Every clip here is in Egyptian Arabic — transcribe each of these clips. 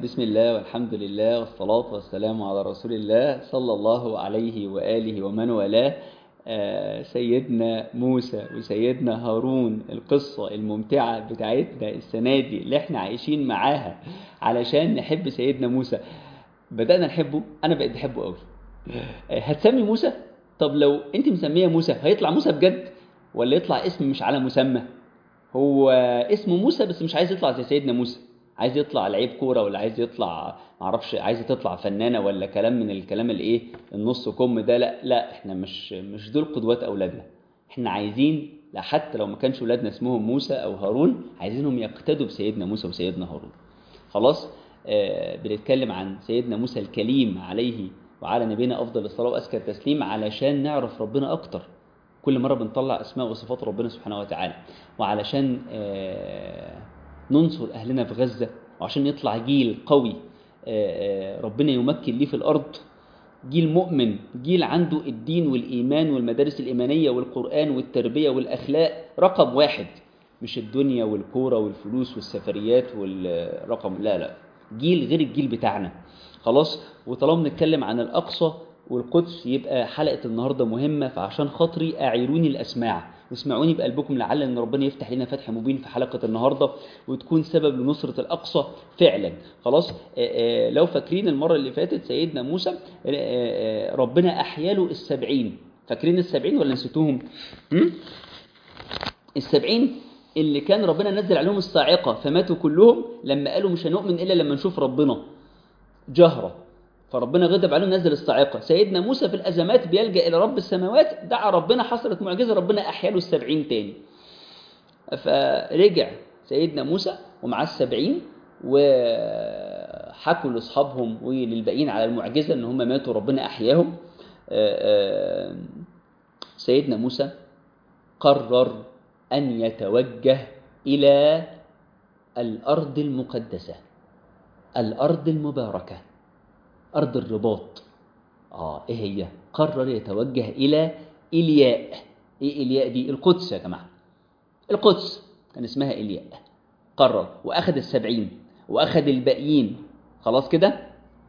بسم الله والحمد لله والصلاة والسلام على رسول الله صلى الله عليه وآله ومن والاه آه، سيدنا موسى وسيدنا هارون القصة الممتعة بتاعتنا السنة دي اللي احنا عايشين معاها علشان نحب سيدنا موسى بدأنا نحبه أنا بقيت بحبه قوي آه، هتسمي موسى طب لو انت مسميه موسى هيطلع موسى بجد ولا يطلع اسم مش على مسمى هو اسمه موسى بس مش عايز يطلع زي سيدنا موسى عايز يطلع لعيب كوره ولا عايز يطلع معرفش عايز تطلع فنانه ولا كلام من الكلام الايه النص كم ده لا لا احنا مش مش دول قدوات اولادنا احنا عايزين لا حتى لو ما كانش اولادنا اسمهم موسى او هارون عايزينهم يقتدوا بسيدنا موسى وسيدنا هارون خلاص آه بنتكلم عن سيدنا موسى الكليم عليه وعلى نبينا افضل الصلاه وازكى التسليم علشان نعرف ربنا اكتر كل مره بنطلع اسماء وصفات ربنا سبحانه وتعالى وعلشان آه ننصر اهلنا في غزه وعشان يطلع جيل قوي آه ربنا يمكن ليه في الارض جيل مؤمن جيل عنده الدين والايمان والمدارس الايمانيه والقران والتربيه والاخلاق رقم واحد مش الدنيا والكوره والفلوس والسفريات والرقم لا لا جيل غير الجيل بتاعنا خلاص وطالما بنتكلم عن الاقصى والقدس يبقى حلقه النهارده مهمه فعشان خاطري اعيروني الاسماع واسمعوني بقلبكم لعل ان ربنا يفتح لنا فتح مبين في حلقه النهارده وتكون سبب لنصره الاقصى فعلا خلاص آآ آآ لو فاكرين المره اللي فاتت سيدنا موسى آآ ربنا احيا له السبعين فاكرين السبعين ولا نسيتوهم السبعين اللي كان ربنا نزل عليهم الصاعقه فماتوا كلهم لما قالوا مش هنؤمن الا لما نشوف ربنا جهره فربنا غضب عليه نزل الصاعقه سيدنا موسى في الازمات بيلجا الى رب السماوات دعا ربنا حصلت معجزه ربنا احيا له السبعين تاني فرجع سيدنا موسى ومعاه السبعين وحكوا لاصحابهم وللباقيين على المعجزه ان هم ماتوا ربنا احياهم سيدنا موسى قرر ان يتوجه الى الارض المقدسه الارض المباركه أرض الرباط آه إيه هي؟ قرر يتوجه إلى إلياء إيه إلياء دي؟ القدس يا جماعة القدس كان اسمها إلياء قرر وأخذ السبعين وأخذ الباقيين خلاص كده؟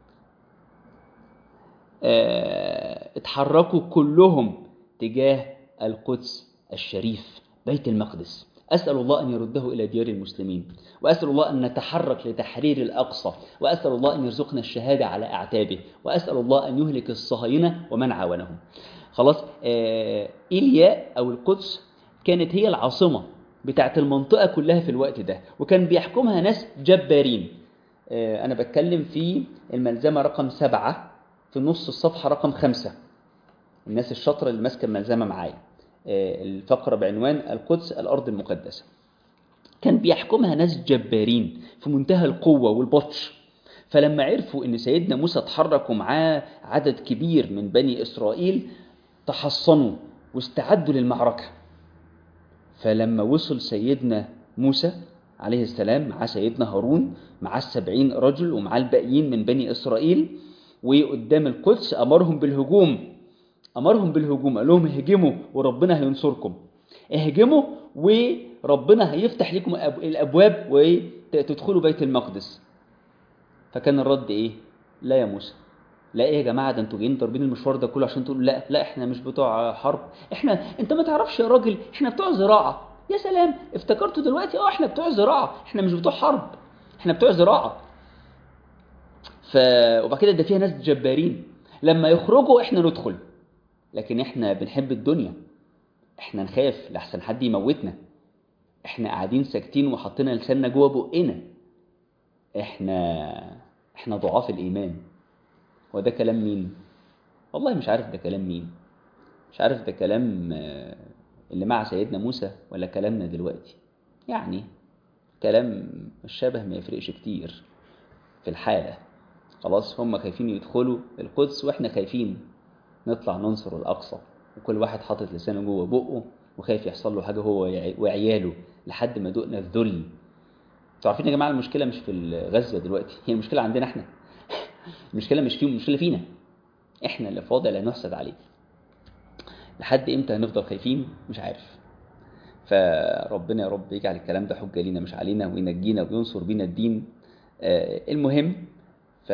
آه اتحركوا كلهم تجاه القدس الشريف بيت المقدس أسأل الله أن يرده إلى ديار المسلمين وأسأل الله أن نتحرك لتحرير الأقصى وأسأل الله أن يرزقنا الشهادة على أعتابه وأسأل الله أن يهلك الصهاينة ومن عاونهم خلاص آه إيليا أو القدس كانت هي العاصمة بتاعت المنطقة كلها في الوقت ده وكان بيحكمها ناس جبارين آه أنا بتكلم في الملزمة رقم سبعة في نص الصفحة رقم خمسة الناس الشاطرة اللي ماسكة الملزمة معايا الفقرة بعنوان القدس الأرض المقدسة كان بيحكمها ناس جبارين في منتهى القوة والبطش فلما عرفوا ان سيدنا موسى اتحرك ومعاه عدد كبير من بني إسرائيل تحصنوا واستعدوا للمعركة فلما وصل سيدنا موسى عليه السلام مع سيدنا هارون مع السبعين رجل ومع الباقيين من بني إسرائيل وقدام القدس أمرهم بالهجوم امرهم بالهجوم قال لهم اهجموا وربنا هينصركم اهجموا وربنا هيفتح لكم الابواب وتدخلوا بيت المقدس فكان الرد ايه لا يا موسى لا ايه يا جماعه ده انتوا جايين ضاربين المشوار ده كله عشان تقولوا لا لا احنا مش بتوع حرب احنا انت ما تعرفش يا راجل احنا بتوع زراعه يا سلام افتكرتوا دلوقتي اه احنا بتوع زراعه احنا مش بتوع حرب احنا بتوع زراعه ف وبعد كده ده فيها ناس جبارين لما يخرجوا احنا ندخل لكن احنا بنحب الدنيا احنا نخاف لحسن حد يموتنا احنا قاعدين ساكتين وحطينا لساننا جوه بقنا احنا احنا ضعاف الايمان وده كلام مين والله مش عارف ده كلام مين مش عارف ده كلام اللي مع سيدنا موسى ولا كلامنا دلوقتي يعني كلام الشبه ما يفرقش كتير في الحالة خلاص هم خايفين يدخلوا القدس واحنا خايفين نطلع ننصر الأقصى وكل واحد حاطط لسانه جوه بقه وخايف يحصل له حاجة هو وعياله لحد ما دقنا الذل انتوا عارفين يا جماعة المشكلة مش في غزة دلوقتي هي المشكلة عندنا احنا المشكلة مش فيهم المشكلة فينا احنا اللي فاضل لا نحسد عليه لحد امتى هنفضل خايفين مش عارف فربنا يا رب يجعل الكلام ده حجة لينا مش علينا وينجينا وينصر بينا الدين المهم ف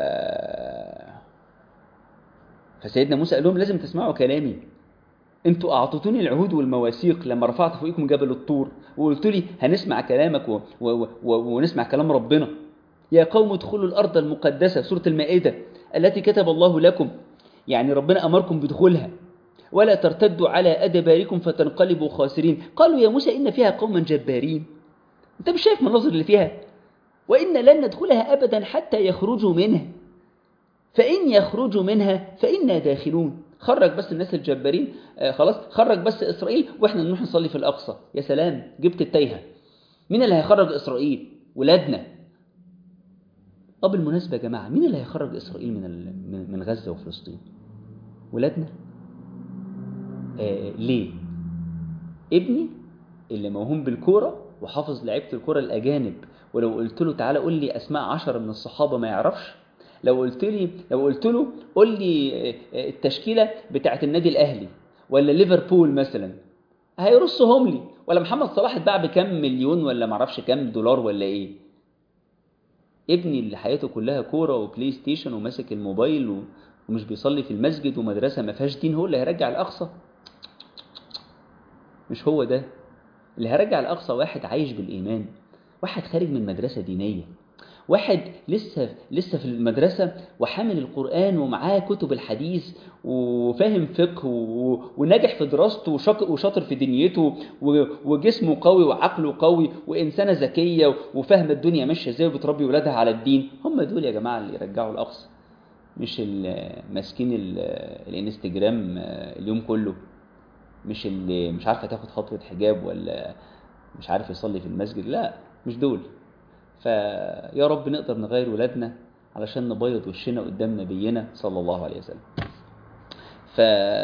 فسيدنا موسى قال لهم لازم تسمعوا كلامي انتوا اعطيتوني العهود والمواثيق لما رفعت فوقكم جبل الطور وقلت لي هنسمع كلامك و... و... و... ونسمع كلام ربنا يا قوم ادخلوا الارض المقدسه سوره المائده التي كتب الله لكم يعني ربنا امركم بدخولها ولا ترتدوا على ادباركم فتنقلبوا خاسرين قالوا يا موسى ان فيها قوما جبارين انت مش شايف المناظر اللي فيها وان لن ندخلها ابدا حتى يخرجوا منها فان يخرجوا منها فانا داخلون خرج بس الناس الجبارين آه خلاص خرج بس اسرائيل واحنا نروح نصلي في الاقصى يا سلام جبت التايهه مين اللي هيخرج اسرائيل ولادنا اه بالمناسبه يا جماعه مين اللي هيخرج اسرائيل من من غزه وفلسطين ولادنا آه ليه ابني اللي موهوم بالكوره وحافظ لعيبه الكوره الاجانب ولو قلت له تعالى قول لي اسماء عشرة من الصحابه ما يعرفش لو قلت لي لو قلت له قول لي التشكيله بتاعه النادي الاهلي ولا ليفربول مثلا هيرصهم لي ولا محمد صلاح اتباع بكام مليون ولا معرفش كام دولار ولا ايه ابني اللي حياته كلها كوره وبلاي ستيشن وماسك الموبايل و... ومش بيصلي في المسجد ومدرسه ما فيهاش دين هو اللي هيرجع الاقصى مش هو ده اللي هيرجع الاقصى واحد عايش بالايمان واحد خارج من مدرسه دينيه واحد لسه لسه في المدرسة وحامل القرآن ومعاه كتب الحديث وفاهم فقه و... وناجح في دراسته وشاطر وشاطر في دنيته و... وجسمه قوي وعقله قوي وإنسانة ذكية وفاهمة الدنيا ماشية ازاي وبتربي ولادها على الدين هم دول يا جماعة اللي يرجعوا الأقصى مش ماسكين الانستجرام اليوم كله مش اللي مش عارفة تاخد خطوة حجاب ولا مش عارف يصلي في المسجد لا مش دول فيا رب نقدر نغير ولادنا علشان نبيض وشنا قدام نبينا صلى الله عليه وسلم ف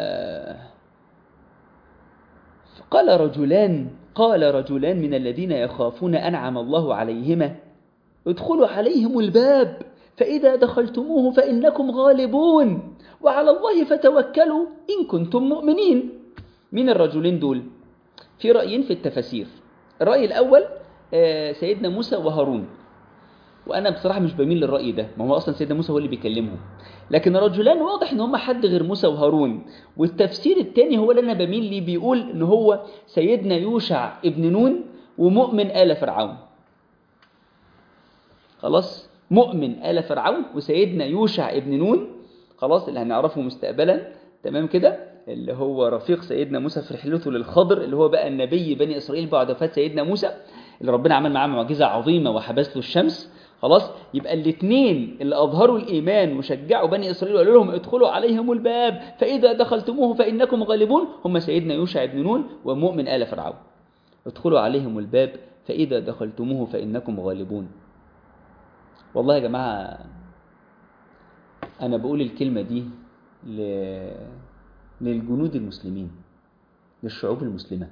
قال رجلان قال رجلان من الذين يخافون أنعم الله عليهما ادخلوا عليهم الباب فإذا دخلتموه فإنكم غالبون وعلى الله فتوكلوا إن كنتم مؤمنين من الرجلين دول في رأيين في التفاسير الرأي الأول سيدنا موسى وهارون وانا بصراحه مش بميل للراي ده ما هو اصلا سيدنا موسى هو اللي بيكلمهم لكن الرجلان واضح ان هم حد غير موسى وهارون والتفسير الثاني هو اللي انا بميل ليه بيقول ان هو سيدنا يوشع ابن نون ومؤمن ال فرعون خلاص مؤمن ال فرعون وسيدنا يوشع ابن نون خلاص اللي هنعرفه مستقبلا تمام كده اللي هو رفيق سيدنا موسى في رحلته للخضر اللي هو بقى النبي بني اسرائيل بعد وفاه سيدنا موسى اللي ربنا عمل معاه معجزه عظيمه وحبس له الشمس خلاص يبقى الاثنين اللي اظهروا الايمان وشجعوا بني اسرائيل وقالوا لهم ادخلوا عليهم الباب فاذا دخلتموه فانكم غالبون هم سيدنا يوشع بن نون ومؤمن ال فرعون ادخلوا عليهم الباب فاذا دخلتموه فانكم غالبون والله يا جماعه انا بقول الكلمه دي ل... للجنود المسلمين للشعوب المسلمه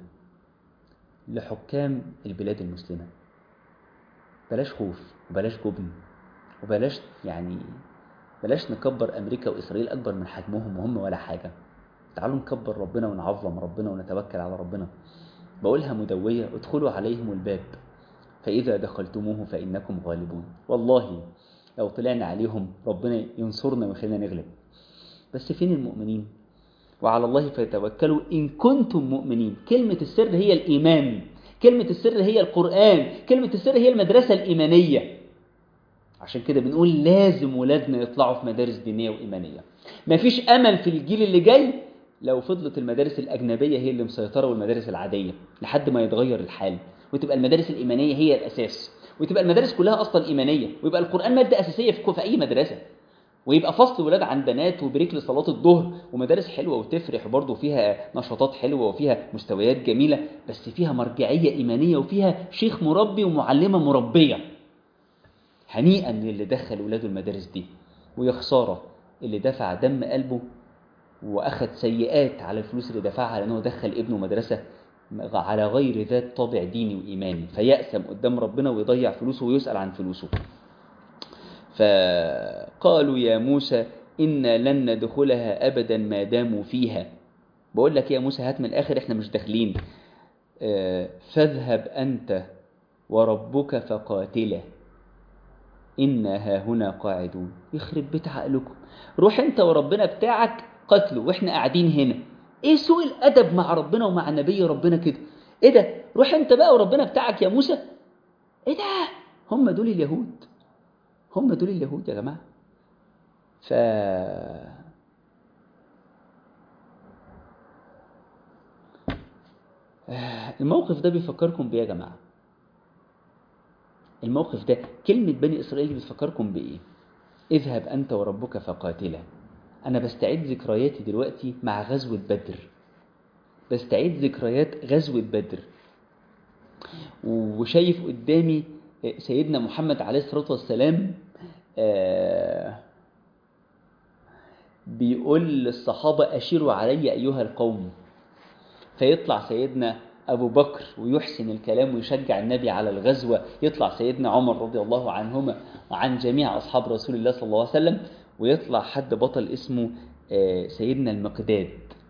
لحكام البلاد المسلمة بلاش خوف وبلاش جبن وبلاش يعني بلاش نكبر أمريكا وإسرائيل أكبر من حجمهم وهم ولا حاجة تعالوا نكبر ربنا ونعظم ربنا ونتوكل على ربنا بقولها مدوية ادخلوا عليهم الباب فإذا دخلتموه فإنكم غالبون والله لو طلعنا عليهم ربنا ينصرنا ويخلينا نغلب بس فين المؤمنين وعلى الله فيتوكلوا إن كنتم مؤمنين كلمة السر هي الإيمان كلمة السر هي القرآن كلمة السر هي المدرسة الإيمانية عشان كده بنقول لازم ولادنا يطلعوا في مدارس دينية وإيمانية مفيش أمل في الجيل اللي جاي لو فضلت المدارس الأجنبية هي اللي مسيطرة والمدارس العادية لحد ما يتغير الحال وتبقى المدارس الإيمانية هي الأساس وتبقى المدارس كلها أصلا إيمانية ويبقى القرآن مادة أساسية في في أي مدرسة ويبقى فصل ولاد عن بنات وبريك لصلاة الظهر ومدارس حلوة وتفرح وبرضه فيها نشاطات حلوة وفيها مستويات جميلة بس فيها مرجعية إيمانية وفيها شيخ مربي ومعلمة مربية هنيئا للي دخل ولاده المدارس دي ويا خسارة اللي دفع دم قلبه وأخذ سيئات على الفلوس اللي دفعها لأنه دخل ابنه مدرسة على غير ذات طابع ديني وإيماني فيأسم قدام ربنا ويضيع فلوسه ويسأل عن فلوسه فقالوا يا موسى إنا لن ندخلها أبدا ما داموا فيها بقول لك يا موسى هات من الآخر إحنا مش داخلين فاذهب أنت وربك فقاتلا إنا ها هنا قاعدون يخرب بيت عقلكم روح أنت وربنا بتاعك قتله وإحنا قاعدين هنا إيه سوء الأدب مع ربنا ومع نبي ربنا كده إيه ده روح أنت بقى وربنا بتاعك يا موسى إيه ده هم دول اليهود هم دول اليهود يا جماعة ف الموقف ده بيفكركم بإيه يا جماعة الموقف ده كلمة بني إسرائيل بتفكركم بإيه اذهب أنت وربك فقاتلا أنا بستعيد ذكرياتي دلوقتي مع غزوة بدر بستعيد ذكريات غزوة بدر وشايف قدامي سيدنا محمد عليه الصلاة والسلام آه بيقول للصحابة أشيروا علي أيها القوم فيطلع سيدنا أبو بكر ويحسن الكلام ويشجع النبي على الغزوة يطلع سيدنا عمر رضي الله عنهما وعن جميع أصحاب رسول الله صلى الله عليه وسلم ويطلع حد بطل اسمه سيدنا المقداد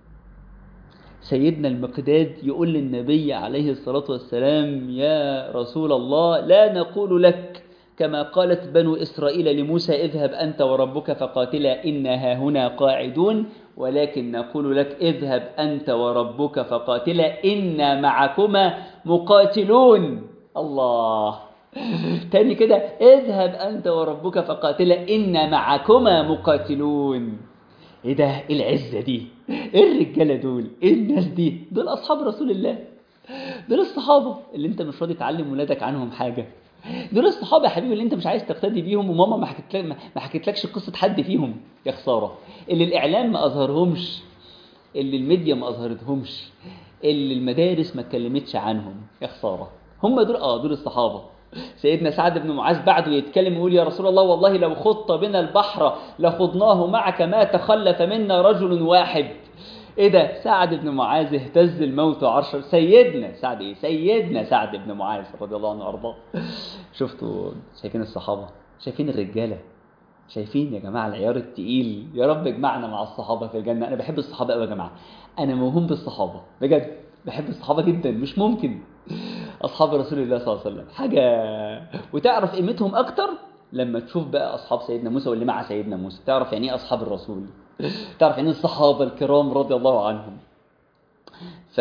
سيدنا المقداد يقول للنبي عليه الصلاة والسلام يا رسول الله لا نقول لك كما قالت بنو إسرائيل لموسى اذهب أنت وربك فقاتلا إنا هنا قاعدون ولكن نقول لك اذهب أنت وربك فقاتلا إنا معكما مقاتلون الله تاني كده اذهب أنت وربك فقاتلا إنا معكما مقاتلون ايه ده ايه العزة دي ايه الرجالة دول ايه الناس دي دول أصحاب رسول الله دول الصحابة اللي انت مش راضي تعلم ولادك عنهم حاجة دول الصحابه يا حبيبي اللي انت مش عايز تقتدي بيهم وماما ما حكت ما حكتلكش قصه حد فيهم يا خساره اللي الاعلام ما اظهرهمش اللي الميديا ما اظهرتهمش اللي المدارس ما اتكلمتش عنهم يا خساره هم دول اه دول الصحابه سيدنا سعد بن معاذ بعده يتكلم ويقول يا رسول الله والله لو خضت بنا البحر لخضناه معك ما تخلف منا رجل واحد ايه ده سعد بن معاذ اهتز الموت عرش سيدنا سعد ايه سيدنا سعد بن معاذ رضي الله عنه وارضاه شفتوا شايفين الصحابه شايفين الرجاله شايفين يا جماعه العيار التقيل يا رب اجمعنا مع الصحابه في الجنه انا بحب الصحابه قوي يا جماعه انا موهوم بالصحابه بجد بحب الصحابه جدا مش ممكن اصحاب رسول الله صلى الله عليه وسلم حاجه وتعرف قيمتهم اكتر لما تشوف بقى اصحاب سيدنا موسى واللي مع سيدنا موسى تعرف يعني ايه اصحاب الرسول تعرف يعني الصحابة الكرام رضي الله عنهم ف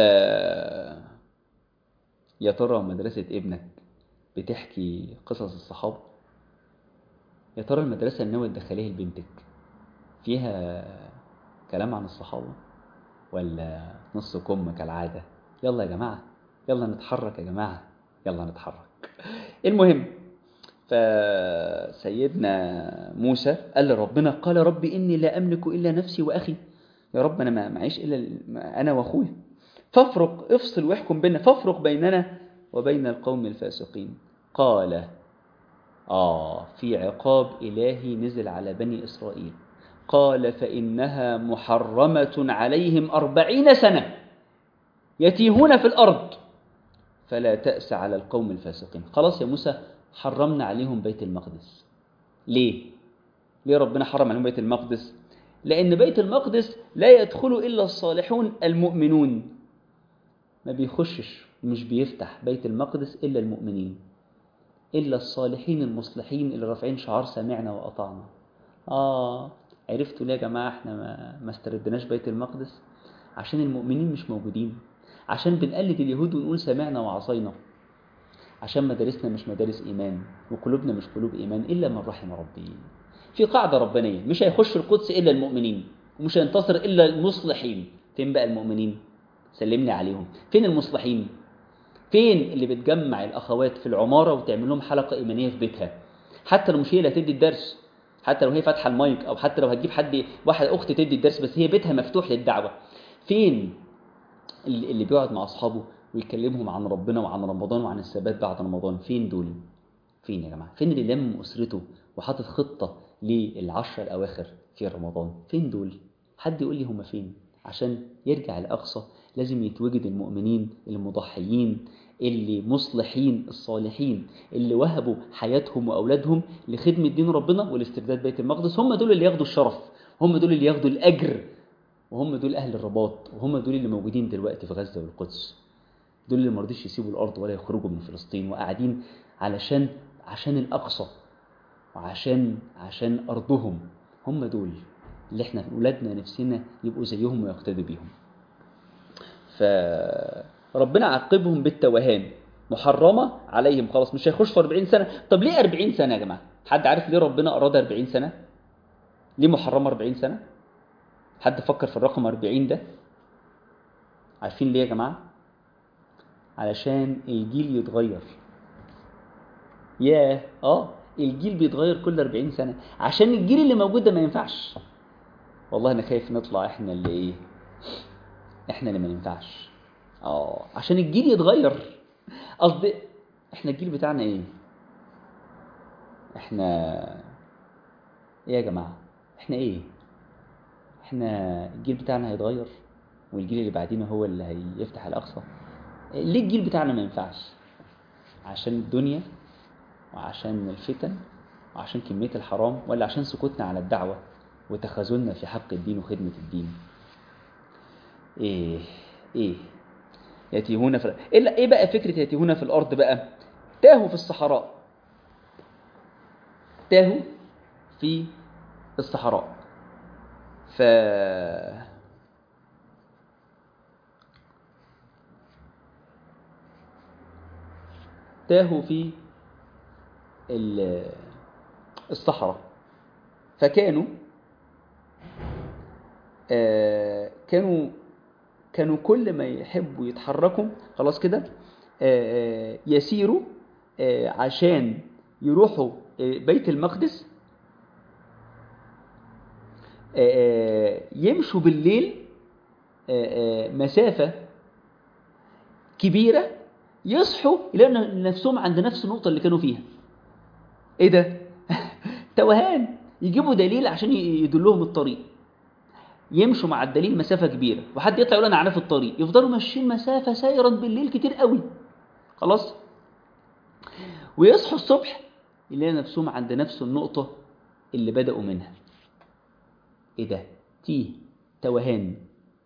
يا ترى مدرسة ابنك بتحكي قصص الصحابة يا ترى المدرسة اللي ناوي تدخليها لبنتك فيها كلام عن الصحابة ولا نص كم كالعادة يلا يا جماعة يلا نتحرك يا جماعة يلا نتحرك المهم فسيدنا موسى قال لربنا قال ربي إني لا أملك إلا نفسي وأخي يا رب أنا ما معيش إلا أنا وأخويا فافرق افصل واحكم بيننا فافرق بيننا وبين القوم الفاسقين قال آه في عقاب إلهي نزل على بني إسرائيل قال فإنها محرمة عليهم أربعين سنة يتيهون في الأرض فلا تأس على القوم الفاسقين خلاص يا موسى حرمنا عليهم بيت المقدس ليه؟ ليه ربنا حرم عليهم بيت المقدس؟ لأن بيت المقدس لا يدخل إلا الصالحون المؤمنون ما بيخشش مش بيفتح بيت المقدس إلا المؤمنين إلا الصالحين المصلحين اللي رافعين شعار سمعنا وأطعنا آه عرفتوا ليه يا جماعة احنا ما, ما استردناش بيت المقدس عشان المؤمنين مش موجودين عشان بنقلد اليهود ونقول سمعنا وعصينا عشان مدارسنا مش مدارس إيمان وقلوبنا مش قلوب إيمان إلا من رحم ربي في قاعدة ربانية مش هيخش القدس إلا المؤمنين ومش هينتصر إلا المصلحين فين بقى المؤمنين سلمني عليهم فين المصلحين فين اللي بتجمع الأخوات في العمارة وتعمل لهم حلقة إيمانية في بيتها حتى لو مش هي اللي هتدي الدرس حتى لو هي فاتحة المايك أو حتى لو هتجيب حد واحد أخت تدي الدرس بس هي بيتها مفتوح للدعوة فين اللي اللي بيقعد مع أصحابه ويكلمهم عن ربنا وعن رمضان وعن الثبات بعد رمضان فين دول فين يا جماعة فين اللي لم أسرته وحاطط خطة للعشرة الأواخر في رمضان فين دول حد يقول لي هم فين عشان يرجع الأقصى لازم يتوجد المؤمنين المضحيين اللي مصلحين الصالحين اللي وهبوا حياتهم وأولادهم لخدمة دين ربنا والاسترداد بيت المقدس هم دول اللي ياخدوا الشرف هم دول اللي ياخدوا الأجر وهم دول أهل الرباط وهم دول اللي موجودين دلوقتي في غزة والقدس دول اللي مرضيش يسيبوا الأرض ولا يخرجوا من فلسطين وقاعدين علشان عشان الأقصى وعشان عشان أرضهم هم دول اللي احنا ولادنا نفسنا يبقوا زيهم ويقتدوا بيهم فربنا عاقبهم بالتوهان محرمة عليهم خلاص مش هيخش في 40 سنة طب ليه 40 سنة يا جماعة حد عارف ليه ربنا أراد 40 سنة ليه محرمة 40 سنة حد فكر في الرقم 40 ده عارفين ليه يا جماعة علشان الجيل يتغير ياه اه الجيل بيتغير كل 40 سنة عشان الجيل اللي موجود ده ما ينفعش والله انا خايف نطلع احنا اللي ايه احنا اللي ما ينفعش اه عشان الجيل يتغير قصدي احنا الجيل بتاعنا ايه احنا ايه يا جماعة احنا ايه احنا الجيل بتاعنا هيتغير والجيل اللي بعدينا هو اللي هيفتح الاقصى ليه الجيل بتاعنا ما ينفعش عشان الدنيا وعشان الفتن وعشان كمية الحرام ولا عشان سكوتنا على الدعوة وتخاذلنا في حق الدين وخدمة الدين ايه ايه يتيهون في ايه ايه بقى فكرة يتيهون في الارض بقى تاهوا في الصحراء تاهوا في الصحراء ف تاهوا في الصحراء فكانوا آه كانوا كانوا كل ما يحبوا يتحركوا خلاص كده آه يسيروا آه عشان يروحوا بيت المقدس يمشوا بالليل مسافة كبيرة يصحوا يلاقوا نفسهم عند نفس النقطة اللي كانوا فيها ايه ده توهان يجيبوا دليل عشان يدلهم الطريق يمشوا مع الدليل مسافة كبيرة وحد يطلع يقول انا عارف الطريق يفضلوا ماشيين مسافة سايرا بالليل كتير قوي خلاص ويصحوا الصبح يلاقوا نفسهم عند نفس النقطة اللي بدأوا منها ايه ده تيه توهان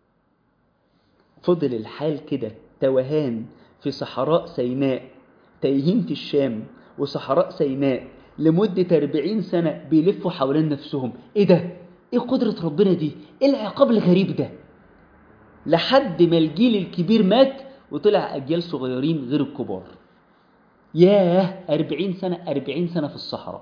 فضل الحال كده توهان في صحراء سيناء تايهين في الشام وصحراء سيناء لمدة 40 سنة بيلفوا حوالين نفسهم ايه ده ايه قدرة ربنا دي ايه العقاب الغريب ده لحد ما الجيل الكبير مات وطلع اجيال صغيرين غير الكبار ياه 40 سنة 40 سنة في الصحراء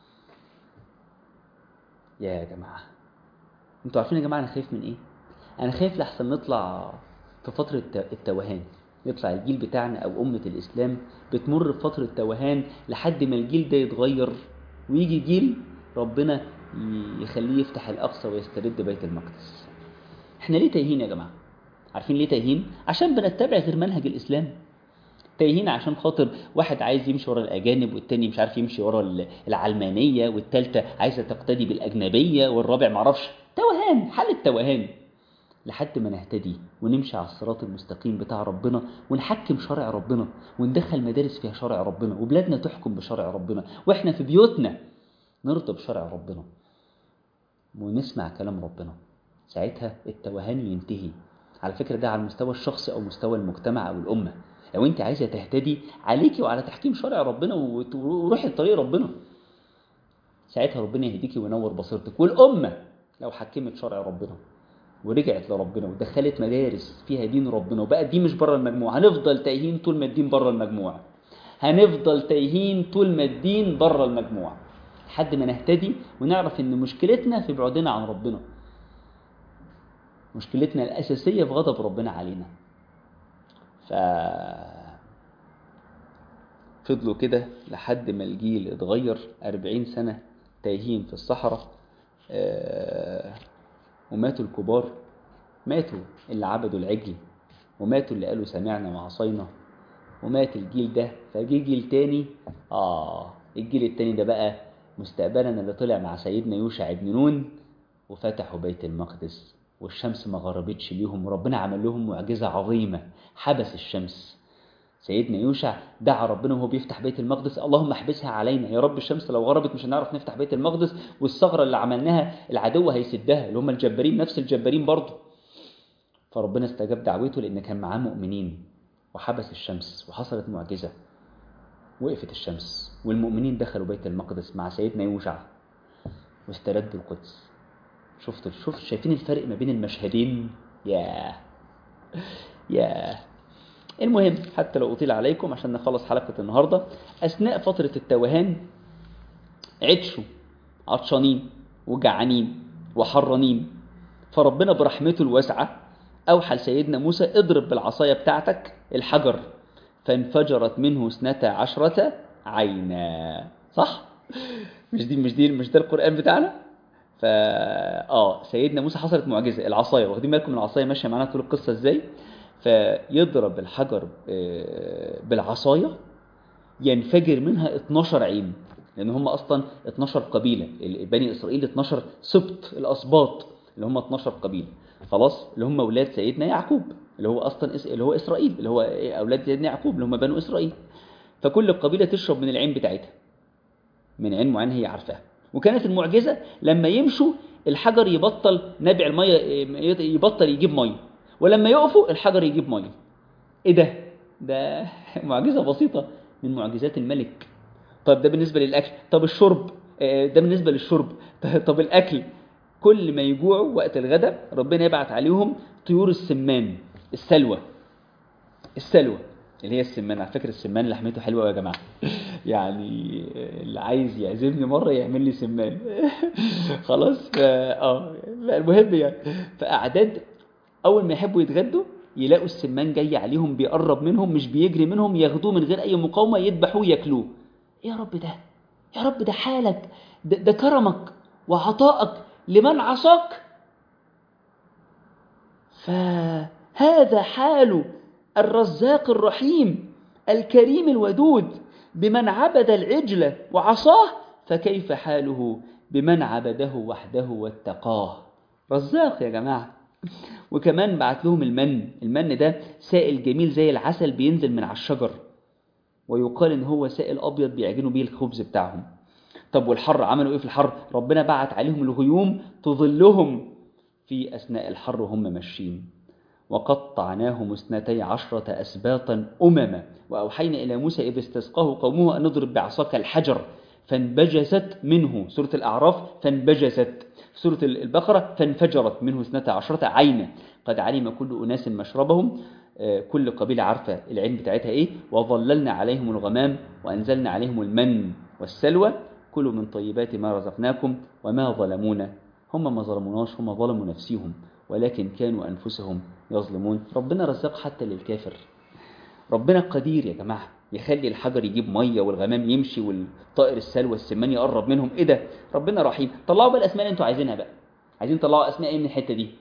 يا جماعة انتوا عارفين يا جماعة انا خايف من ايه انا خايف لحسن نطلع في فترة التوهان يطلع الجيل بتاعنا او امة الاسلام بتمر بفترة توهان لحد ما الجيل ده يتغير ويجي جيل ربنا يخليه يفتح الاقصى ويسترد بيت المقدس احنا ليه تايهين يا جماعة عارفين ليه تايهين عشان بنتبع غير منهج الاسلام تايهين عشان خاطر واحد عايز يمشي ورا الاجانب والتاني مش عارف يمشي ورا العلمانيه والتالته عايزه تقتدي بالاجنبيه والرابع معرفش توهان حاله توهان لحد ما نهتدي ونمشي على الصراط المستقيم بتاع ربنا ونحكم شرع ربنا وندخل مدارس فيها شرع ربنا وبلادنا تحكم بشرع ربنا واحنا في بيوتنا نرضى بشرع ربنا ونسمع كلام ربنا ساعتها التوهان ينتهي على فكرة ده على المستوى الشخصي أو مستوى المجتمع أو الأمة لو أنت عايزة تهتدي عليكي وعلى تحكيم شرع ربنا وروحي لطريق ربنا ساعتها ربنا يهديكي وينور بصيرتك والأمة لو حكمت شرع ربنا ورجعت لربنا ودخلت مدارس فيها دين ربنا وبقى دي مش بره المجموعة هنفضل تايهين طول ما الدين بره المجموعة هنفضل تايهين طول ما الدين بره المجموعة لحد ما نهتدي ونعرف ان مشكلتنا في بعدنا عن ربنا مشكلتنا الأساسية في غضب ربنا علينا ف فضلوا كده لحد ما الجيل اتغير أربعين سنة تايهين في الصحراء آه وماتوا الكبار ماتوا اللي عبدوا العجل وماتوا اللي قالوا سمعنا وعصينا ومات الجيل ده فجي جيل تاني آه الجيل التاني ده بقى مستقبلنا اللي طلع مع سيدنا يوشع بن نون وفتحوا بيت المقدس والشمس ما غربتش ليهم وربنا عمل لهم معجزة عظيمة حبس الشمس سيدنا يوشع دعا ربنا وهو بيفتح بيت المقدس اللهم احبسها علينا يا رب الشمس لو غربت مش هنعرف نفتح بيت المقدس والثغرة اللي عملناها العدو هيسدها اللي هم الجبارين نفس الجبارين برضه فربنا استجاب دعوته لأن كان معاه مؤمنين وحبس الشمس وحصلت معجزة وقفت الشمس والمؤمنين دخلوا بيت المقدس مع سيدنا يوشع واستردوا القدس شفتوا شوف شايفين الفرق ما بين المشهدين ياه ياه المهم حتى لو أطيل عليكم عشان نخلص حلقة النهاردة أثناء فترة التوهان عطشوا عطشانين وجعانين وحرانين فربنا برحمته الواسعة أوحى لسيدنا موسى اضرب بالعصاية بتاعتك الحجر فانفجرت منه اثنتا عشرة عينا صح؟ مش دي مش دي مش ده القرآن بتاعنا؟ فا اه سيدنا موسى حصلت معجزة العصاية واخدين بالكم العصاية ماشية معانا طول القصة ازاي؟ فيضرب الحجر بالعصاية ينفجر منها 12 عين لان هم اصلا 12 قبيله بني اسرائيل 12 سبط الاسباط اللي هم 12 قبيله خلاص اللي هم اولاد سيدنا يعقوب اللي هو اصلا اللي هو اسرائيل اللي هو اولاد سيدنا يعقوب اللي هم بنو اسرائيل فكل قبيله تشرب من العين بتاعتها من عين معينه هي عارفاها وكانت المعجزه لما يمشوا الحجر يبطل نبع الميه يبطل يجيب ميه ولما يقفوا الحجر يجيب ميه ايه ده ده معجزه بسيطه من معجزات الملك طب ده بالنسبة للأكل طب الشرب ده بالنسبة للشرب طب الأكل كل ما يجوعوا وقت الغداء ربنا يبعت عليهم طيور السمان السلوى السلوى اللي هي السمان على فكرة السمان لحمته حلوة يا جماعة يعني اللي عايز يعزمني مرة يعمل لي سمان خلاص اه المهم يعني فأعداد أول ما يحبوا يتغدوا يلاقوا السمان جاي عليهم بيقرب منهم مش بيجري منهم ياخدوه من غير أي مقاومة يذبحوه ياكلوه يا رب ده يا رب ده حالك ده, ده كرمك وعطائك لمن عصاك فهذا حال الرزاق الرحيم الكريم الودود بمن عبد العجل وعصاه فكيف حاله بمن عبده وحده واتقاه رزاق يا جماعة وكمان بعت لهم المن المن ده سائل جميل زي العسل بينزل من على الشجر ويقال ان هو سائل ابيض بيعجنوا بيه الخبز بتاعهم طب والحر عملوا ايه في الحر ربنا بعت عليهم الغيوم تظلهم في اثناء الحر وهم ماشيين وقطعناهم اثنتي عشرة أسباطا أمما وأوحينا إلى موسى إذ استسقاه قومه أن نضرب بعصاك الحجر فانبجست منه سورة الأعراف فانبجست سورة البقرة فانفجرت منه اثنتا عشرة عينا قد علم كل أناس مشربهم كل قبيلة عارفة العين بتاعتها إيه وظللنا عليهم الغمام وأنزلنا عليهم المن والسلوى كلوا من طيبات ما رزقناكم وما ظلمونا هم ما ظلموناش هم ظلموا نفسهم ولكن كانوا أنفسهم يظلمون ربنا رزق حتى للكافر ربنا قدير يا جماعة يخلي الحجر يجيب مية والغمام يمشي والطائر السلوى السمان يقرب منهم ايه ده ربنا رحيم طلعوا بقى الاسماء اللي انتوا عايزينها بقى عايزين تطلعوا اسماء ايه من الحتة دي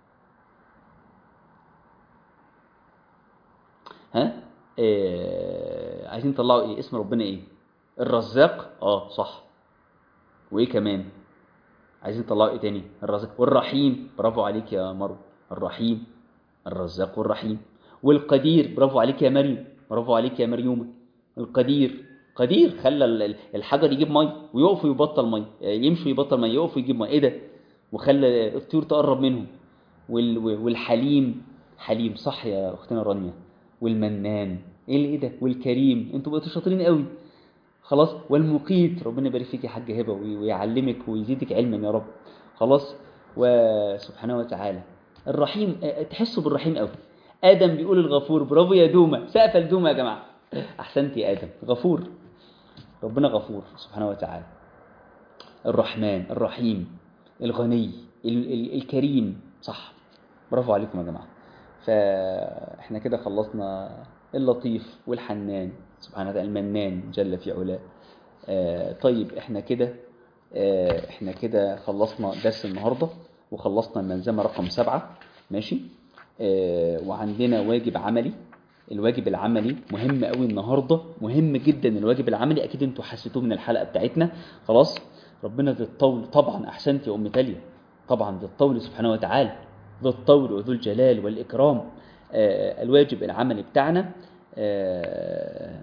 ها إيه عايزين تطلعوا ايه اسم ربنا ايه الرزاق اه صح وايه كمان عايزين تطلعوا ايه تاني الرزاق والرحيم برافو عليك يا مرو الرحيم الرزاق والرحيم والقدير برافو عليك يا مريم برافو عليك يا مريومه القدير قدير خلى الحجر يجيب ميه ويقف ويبطل ميه يمشي ويبطل ميه يقف ويجيب ميه ايه ده وخلى الطيور تقرب منهم والحليم حليم صح يا اختنا رانيا والمنان ايه اللي ايه ده والكريم انتوا بقيتوا شاطرين قوي خلاص والمقيت ربنا يبارك فيك يا حاج هبه ويعلمك ويزيدك علما يا رب خلاص وسبحانه وتعالى الرحيم تحسوا بالرحيم قوي ادم بيقول الغفور برافو يا دومه سقف الدومه يا جماعه احسنت يا ادم غفور ربنا غفور سبحانه وتعالى الرحمن الرحيم الغني ال ال الكريم صح برافو عليكم يا جماعه فاحنا كده خلصنا اللطيف والحنان سبحانه وتعالى المنان جل في علاه آه طيب احنا كده آه احنا كده خلصنا درس النهارده وخلصنا الملزمه رقم سبعة ماشي آه وعندنا واجب عملي الواجب العملي مهم قوي النهارده مهم جدا الواجب العملي اكيد انتوا حسيتوه من الحلقه بتاعتنا خلاص ربنا ذو الطول طبعا احسنت يا ام تاليا طبعا ذو الطول سبحانه وتعالى ذو الطول وذو الجلال والاكرام آه الواجب العملي بتاعنا آه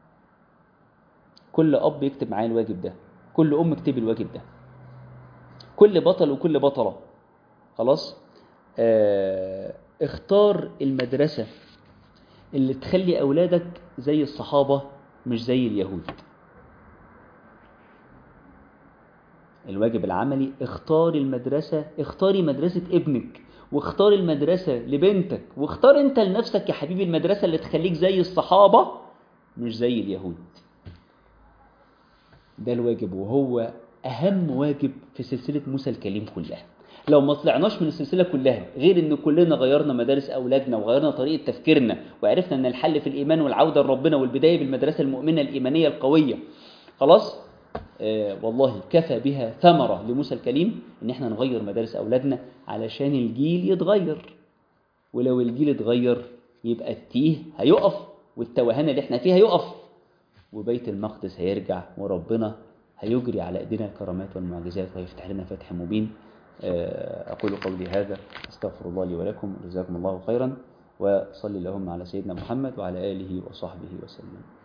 كل اب يكتب معايا الواجب ده كل ام اكتب الواجب ده كل بطل وكل بطله خلاص آه اختار المدرسه اللي تخلي اولادك زي الصحابه مش زي اليهود الواجب العملي اختار المدرسة اختاري مدرسة ابنك واختار المدرسة لبنتك واختار انت لنفسك يا حبيبي المدرسة اللي تخليك زي الصحابة مش زي اليهود ده الواجب وهو أهم واجب في سلسلة موسى الكليم كلها لو ما طلعناش من السلسلة كلها غير ان كلنا غيرنا مدارس أولادنا وغيرنا طريقة تفكيرنا وعرفنا ان الحل في الإيمان والعودة لربنا والبداية بالمدرسة المؤمنة الإيمانية القوية خلاص آه والله كفى بها ثمرة لموسى الكليم ان احنا نغير مدارس أولادنا علشان الجيل يتغير ولو الجيل اتغير يبقى التيه هيقف والتوهان اللي احنا فيها يقف وبيت المقدس هيرجع وربنا هيجري على ايدينا الكرامات والمعجزات ويفتح لنا فتح مبين أقول قولي هذا أستغفر الله لي ولكم جزاكم الله خيرا وصلي اللهم على سيدنا محمد وعلى آله وصحبه وسلم